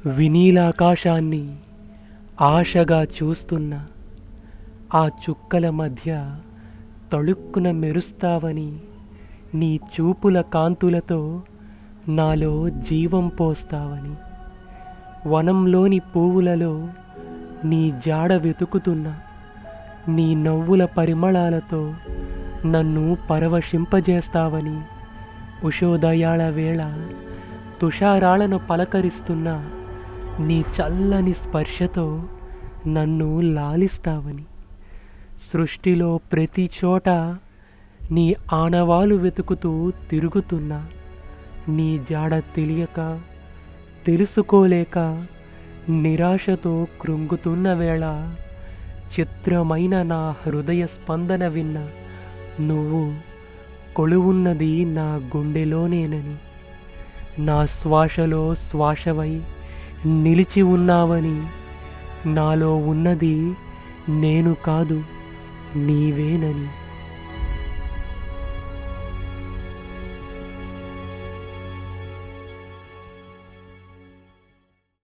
వినీలాకాశాన్ని ఆశగా చూస్తున్న ఆ చుక్కల మధ్య తళుక్కున మెరుస్తావని నీ చూపుల కాంతులతో నాలో జీవం పోస్తావని వనంలోని పువ్వులలో నీ జాడ వెతుకుతున్నా నీ నవ్వుల పరిమళాలతో నన్ను పరవశింపజేస్తావని ఉషోదయాల వేళ తుషారాలను పలకరిస్తున్న నీ చల్లని స్పర్శతో నన్ను లాలిస్తావని సృష్టిలో ప్రతి చోట నీ ఆనవాలు వెతుకుతూ తిరుగుతున్నా నీ జాడ తెలియక తెలుసుకోలేక నిరాశతో కృంగుతున్న వేళ చిత్రమైన నా హృదయ స్పందన విన్న నువ్వు కొలువున్నది నా గుండెలోనేనని నా శ్వాసలో శ్వాసవై నిలిచి ఉన్నావని నాలో ఉన్నది నేను కాదు నీవేనని